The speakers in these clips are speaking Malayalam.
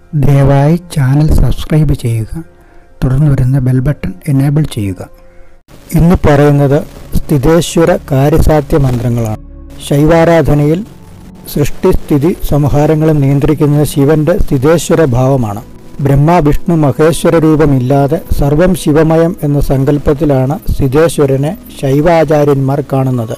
ദയവായി ചാനൽ സബ്സ്ക്രൈബ് ചെയ്യുക തുടർന്ന് വരുന്ന ബെൽ ബട്ടൺ എനേബിൾ ചെയ്യുക ഇന്ന് പറയുന്നത് സ്ഥിതേശ്വര കാര്യസാധ്യ മന്ത്രങ്ങളാണ് ശൈവാരാധനയിൽ സൃഷ്ടിസ്ഥിതി സംഹാരങ്ങളും നിയന്ത്രിക്കുന്നത് ശിവന്റെ സ്ഥിതേശ്വര ഭാവമാണ് ബ്രഹ്മ വിഷ്ണു മഹേശ്വര രൂപമില്ലാതെ സർവം ശിവമയം എന്ന സങ്കല്പത്തിലാണ് സ്ഥിതേശ്വരനെ ശൈവാചാര്യന്മാർ കാണുന്നത്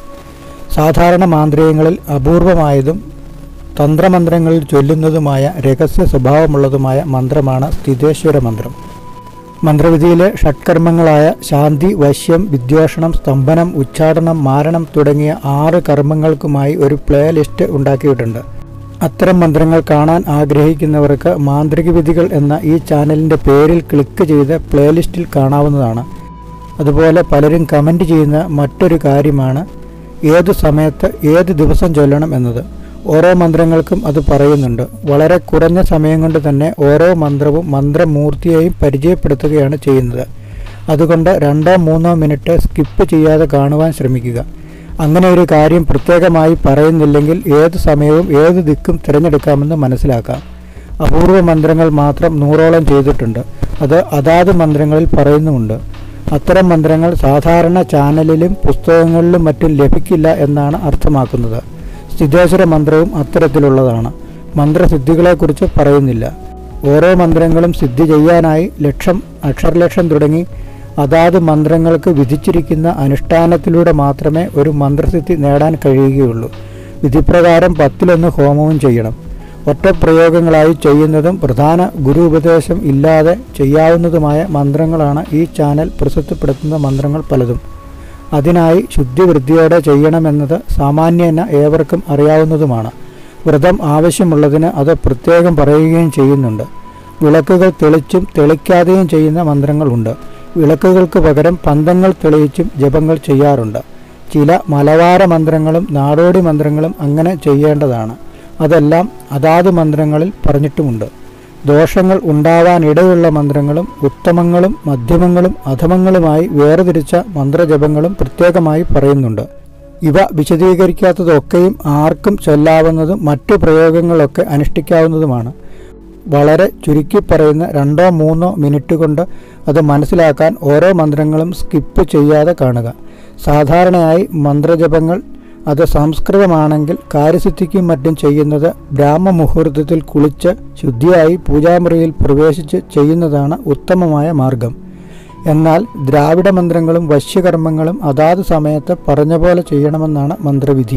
സാധാരണ മാന്ത്രികങ്ങളിൽ അപൂർവമായതും തന്ത്രമന്ത്രങ്ങളിൽ ചൊല്ലുന്നതുമായ രഹസ്യ സ്വഭാവമുള്ളതുമായ മന്ത്രമാണ് സ്ഥിതേശ്വര മന്ത്രം മന്ത്രവിധിയിലെ ഷഡ്കർമ്മങ്ങളായ ശാന്തി വശ്യം വിദ്വേഷണം സ്തംഭനം ഉച്ചാടനം മാരണം തുടങ്ങിയ ആറ് കർമ്മങ്ങൾക്കുമായി ഒരു പ്ലേ ലിസ്റ്റ് ഉണ്ടാക്കിയിട്ടുണ്ട് അത്തരം മന്ത്രങ്ങൾ കാണാൻ ആഗ്രഹിക്കുന്നവർക്ക് മാന്ത്രിക വിധികൾ എന്ന ഈ ചാനലിൻ്റെ പേരിൽ ക്ലിക്ക് ചെയ്ത് പ്ലേലിസ്റ്റിൽ കാണാവുന്നതാണ് അതുപോലെ പലരും കമൻറ്റ് ചെയ്യുന്ന മറ്റൊരു കാര്യമാണ് ഏത് സമയത്ത് ഏത് ദിവസം ചൊല്ലണം എന്നത് ഓരോ മന്ത്രങ്ങൾക്കും അത് പറയുന്നുണ്ട് വളരെ കുറഞ്ഞ സമയം കൊണ്ട് തന്നെ ഓരോ മന്ത്രവും മന്ത്രമൂർത്തിയെയും പരിചയപ്പെടുത്തുകയാണ് ചെയ്യുന്നത് അതുകൊണ്ട് രണ്ടോ മൂന്നോ മിനിറ്റ് സ്കിപ്പ് ചെയ്യാതെ കാണുവാൻ ശ്രമിക്കുക അങ്ങനെ ഒരു കാര്യം പ്രത്യേകമായി പറയുന്നില്ലെങ്കിൽ ഏത് സമയവും ഏത് ദിക്കും തിരഞ്ഞെടുക്കാമെന്ന് മനസ്സിലാക്കാം അപൂർവ മന്ത്രങ്ങൾ മാത്രം നൂറോളം ചെയ്തിട്ടുണ്ട് അത് അതാത് മന്ത്രങ്ങളിൽ പറയുന്നുമുണ്ട് അത്തരം മന്ത്രങ്ങൾ സാധാരണ ചാനലിലും പുസ്തകങ്ങളിലും മറ്റും ലഭിക്കില്ല എന്നാണ് അർത്ഥമാക്കുന്നത് സ്ഥിതേശ്വര മന്ത്രവും അത്തരത്തിലുള്ളതാണ് മന്ത്രസിദ്ധികളെക്കുറിച്ച് പറയുന്നില്ല ഓരോ മന്ത്രങ്ങളും സിദ്ധി ചെയ്യാനായി ലക്ഷം അക്ഷരലക്ഷം തുടങ്ങി അതാത് മന്ത്രങ്ങൾക്ക് വിധിച്ചിരിക്കുന്ന അനുഷ്ഠാനത്തിലൂടെ മാത്രമേ ഒരു മന്ത്രസിദ്ധി നേടാൻ കഴിയുകയുള്ളൂ വിധിപ്രകാരം പത്തിലൊന്ന് ഹോമവും ചെയ്യണം ഒറ്റ പ്രയോഗങ്ങളായി ചെയ്യുന്നതും പ്രധാന ഗുരു ഉപദേശം ഇല്ലാതെ ചെയ്യാവുന്നതുമായ മന്ത്രങ്ങളാണ് ഈ ചാനൽ പ്രസിദ്ധപ്പെടുത്തുന്ന മന്ത്രങ്ങൾ പലതും അതിനായി ശുദ്ധിവൃത്തിയോടെ ചെയ്യണമെന്നത് സാമാന്യേന ഏവർക്കും അറിയാവുന്നതുമാണ് വ്രതം ആവശ്യമുള്ളതിന് അത് പ്രത്യേകം പറയുകയും ചെയ്യുന്നുണ്ട് വിളക്കുകൾ തെളിച്ചും തെളിക്കാതെയും ചെയ്യുന്ന മന്ത്രങ്ങളുണ്ട് വിളക്കുകൾക്ക് പകരം പന്തങ്ങൾ തെളിയിച്ചും ജപങ്ങൾ ചെയ്യാറുണ്ട് ചില മലവാര മന്ത്രങ്ങളും നാടോടി മന്ത്രങ്ങളും അങ്ങനെ ചെയ്യേണ്ടതാണ് അതെല്ലാം അതാത് മന്ത്രങ്ങളിൽ പറഞ്ഞിട്ടുമുണ്ട് ദോഷങ്ങൾ ഉണ്ടാവാനിടയുള്ള മന്ത്രങ്ങളും ഉത്തമങ്ങളും മധ്യമങ്ങളും അധമങ്ങളുമായി വേർതിരിച്ച മന്ത്രജപങ്ങളും പ്രത്യേകമായി പറയുന്നുണ്ട് ഇവ വിശദീകരിക്കാത്തതൊക്കെയും ആർക്കും ചൊല്ലാവുന്നതും മറ്റു പ്രയോഗങ്ങളൊക്കെ അനുഷ്ഠിക്കാവുന്നതുമാണ് വളരെ ചുരുക്കി പറയുന്ന രണ്ടോ മൂന്നോ മിനിറ്റ് കൊണ്ട് അത് മനസ്സിലാക്കാൻ ഓരോ മന്ത്രങ്ങളും സ്കിപ്പ് ചെയ്യാതെ കാണുക സാധാരണയായി മന്ത്രജപങ്ങൾ അത് സംസ്കൃതമാണെങ്കിൽ കാര്യസിദ്ധിക്കും മറ്റും ചെയ്യുന്നത് ബ്രാഹ്മമുഹൂർത്തത്തിൽ കുളിച്ച് ശുദ്ധിയായി പൂജാമുറിയിൽ പ്രവേശിച്ച് ചെയ്യുന്നതാണ് ഉത്തമമായ മാർഗം എന്നാൽ ദ്രാവിഡ മന്ത്രങ്ങളും വശ്യകർമ്മങ്ങളും അതാത് സമയത്ത് പറഞ്ഞ പോലെ ചെയ്യണമെന്നാണ് മന്ത്രവിധി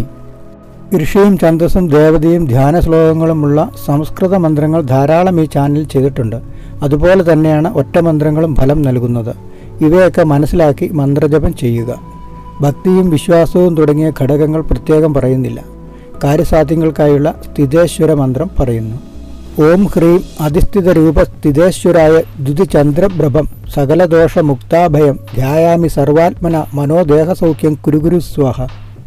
ഋഷിയും ഛന്ദസ്സും ദേവതയും ധ്യാന ശ്ലോകങ്ങളുമുള്ള സംസ്കൃത മന്ത്രങ്ങൾ ധാരാളം ഈ ചാനലിൽ ചെയ്തിട്ടുണ്ട് അതുപോലെ തന്നെയാണ് ഒറ്റ മന്ത്രങ്ങളും ഫലം നൽകുന്നത് ഇവയൊക്കെ മനസ്സിലാക്കി മന്ത്രജപം ചെയ്യുക ഭക്തിയും വിശ്വാസവും തുടങ്ങിയ ഘടകങ്ങൾ പ്രത്യേകം പറയുന്നില്ല കാര്യസാധ്യങ്ങൾക്കായുള്ള സ്ഥിതേശ്വര മന്ത്രം പറയുന്നു ഓം ഹ്രീം അധിസ്ഥിത രൂപ സ്ഥിതേശ്വരായ ദ്യുതിചന്ദ്രഭ്രഭം സകലദോഷ മുക്താഭയം ധ്യായാമി സർവാത്മന മനോദേഹസൗഖ്യം കുരുഗുരു സ്വാഹ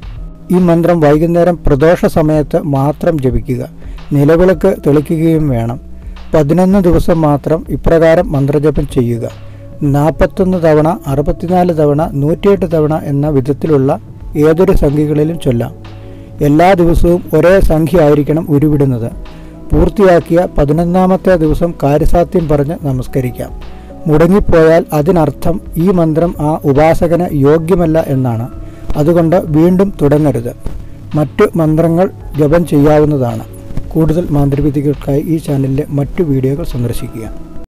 ഈ മന്ത്രം വൈകുന്നേരം പ്രദോഷ സമയത്ത് മാത്രം ജപിക്കുക നിലവിളക്ക് തെളിക്കുകയും വേണം പതിനൊന്ന് ദിവസം മാത്രം ഇപ്രകാരം മന്ത്രജപം ചെയ്യുക നാൽപ്പത്തൊന്ന് തവണ അറുപത്തിനാല് തവണ നൂറ്റിയെട്ട് തവണ എന്ന വിധത്തിലുള്ള ഏതൊരു സംഖ്യകളിലും ചൊല്ലാം എല്ലാ ദിവസവും ഒരേ സംഖ്യ ആയിരിക്കണം ഉരുവിടുന്നത് പൂർത്തിയാക്കിയ പതിനൊന്നാമത്തെ ദിവസം കാര്യസാധ്യം പറഞ്ഞ് നമസ്കരിക്കാം മുടങ്ങിപ്പോയാൽ അതിനർത്ഥം ഈ മന്ത്രം ആ ഉപാസകന് യോഗ്യമല്ല എന്നാണ് അതുകൊണ്ട് വീണ്ടും തുടങ്ങരുത് മറ്റു മന്ത്രങ്ങൾ ജപം ചെയ്യാവുന്നതാണ് കൂടുതൽ മാന്ത്രികവിധികൾക്കായി ഈ ചാനലിലെ മറ്റു വീഡിയോകൾ സന്ദർശിക്കുക